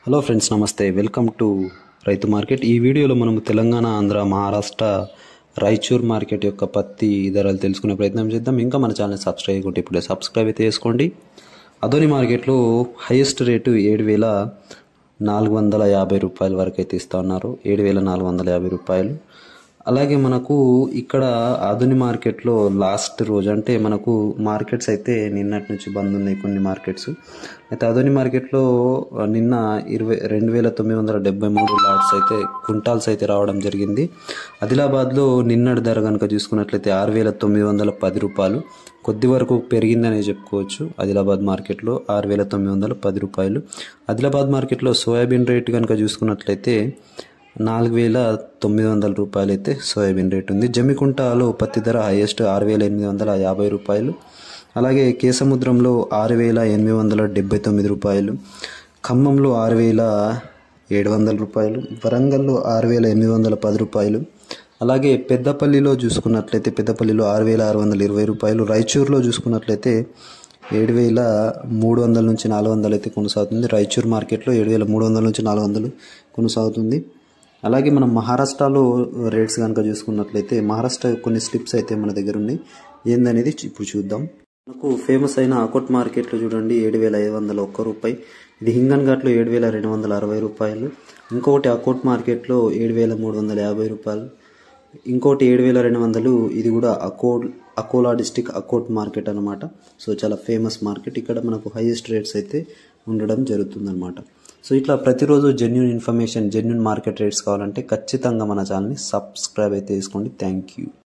hello friends నమస్తే welcome to రైతు market ఈ వీడియోలో మనము తెలంగాణ ఆంధ్ర మహారాష్ట్ర రాయచూర్ మార్కెట్ యొక్క పత్తి ధరలు తెలుసుకునే ప్రయత్నం చేద్దాం ఇంకా మన ఛానల్ సబ్స్క్రైబ్ చేయకుంటే ఇప్పుడే సబ్స్క్రైబ్ అయితే చేసుకోండి అదోని మార్కెట్లో హైయెస్ట్ రేటు ఏడు వేల నాలుగు వందల యాభై రూపాయల వరకు అయితే ఇస్తా ఉన్నారు ఏడు వేల నాలుగు వందల యాభై రూపాయలు అలాగే మనకు ఇక్కడ ఆధుని మార్కెట్లో లాస్ట్ రోజు అంటే మనకు మార్కెట్స్ అయితే నిన్నటి నుంచి బంద్ ఉన్నాయి కొన్ని మార్కెట్స్ అయితే ఆధుని మార్కెట్లో నిన్న ఇరవై రెండు వేల తొమ్మిది వందల డెబ్బై మూడు లాట్స్ అయితే క్వింటాల్స్ అయితే రావడం జరిగింది ఆదిలాబాద్లో నిన్నటి ధర కనుక చూసుకున్నట్లయితే ఆరు వేల తొమ్మిది వందల పది రూపాయలు కొద్ది వరకు పెరిగిందనే చెప్పుకోవచ్చు ఆదిలాబాద్ మార్కెట్లో ఆరు వేల తొమ్మిది వందల పది రూపాయలు ఆదిలాబాద్ మార్కెట్లో సోయాబీన్ రేట్ కనుక చూసుకున్నట్లయితే నాలుగు వేల తొమ్మిది వందల రూపాయలు అయితే సోయాబీన్ రేట్ ఉంది జమ్మికుంటలో పత్తి ధర హైయెస్ట్ ఆరు వేల ఎనిమిది వందల యాభై రూపాయలు అలాగే కేసముద్రంలో ఆరు వేల ఎనిమిది వందల డెబ్బై తొమ్మిది రూపాయలు ఖమ్మంలో ఆరు వేల ఏడు వందల రూపాయలు వరంగల్లో ఆరు వేల ఎనిమిది వందల పది రూపాయలు అలాగే పెద్దపల్లిలో చూసుకున్నట్లయితే పెద్దపల్లిలో ఆరు వేల ఆరు వందల ఇరవై రూపాయలు రాయచూరులో చూసుకున్నట్లయితే ఏడు వేల మూడు వందల నుంచి నాలుగు వందలు అయితే కొనసాగుతుంది రాయచూర్ మార్కెట్లో ఏడు వేల మూడు వందల నుంచి నాలుగు వందలు కొనసాగుతుంది అలాగే మనం మహారాష్ట్రలో రేట్స్ కనుక చూసుకున్నట్లయితే మహారాష్ట్ర కొన్ని స్లిప్స్ అయితే మన దగ్గర ఉన్నాయి ఏందనేది ఇప్పుడు చూద్దాం మనకు ఫేమస్ అయిన అకోట్ మార్కెట్లో చూడండి ఏడు వేల ఐదు వందల ఒక్క రూపాయి ఇది హింగన్ ఘాట్లో ఏడు వేల రెండు వందల అరవై రూపాయలు ఇంకొకటి అకోట్ మార్కెట్లో ఏడు వేల మూడు వందల యాభై రూపాయలు ఇంకోటి ఏడు వేల రెండు వందలు ఇది కూడా అకో అకోలా డిస్టిక్ అకోట్ మార్కెట్ అనమాట సో చాలా ఫేమస్ మార్కెట్ ఇక్కడ మనకు హైయెస్ట్ రేట్స్ అయితే ఉండడం జరుగుతుందన్నమాట సో ఇట్లా ప్రతిరోజు genuine information genuine market rates కావాలంటే ఖచ్చితంగా మన ఛానల్ని సబ్స్క్రైబ్ అయితే చేసుకోండి థ్యాంక్ యూ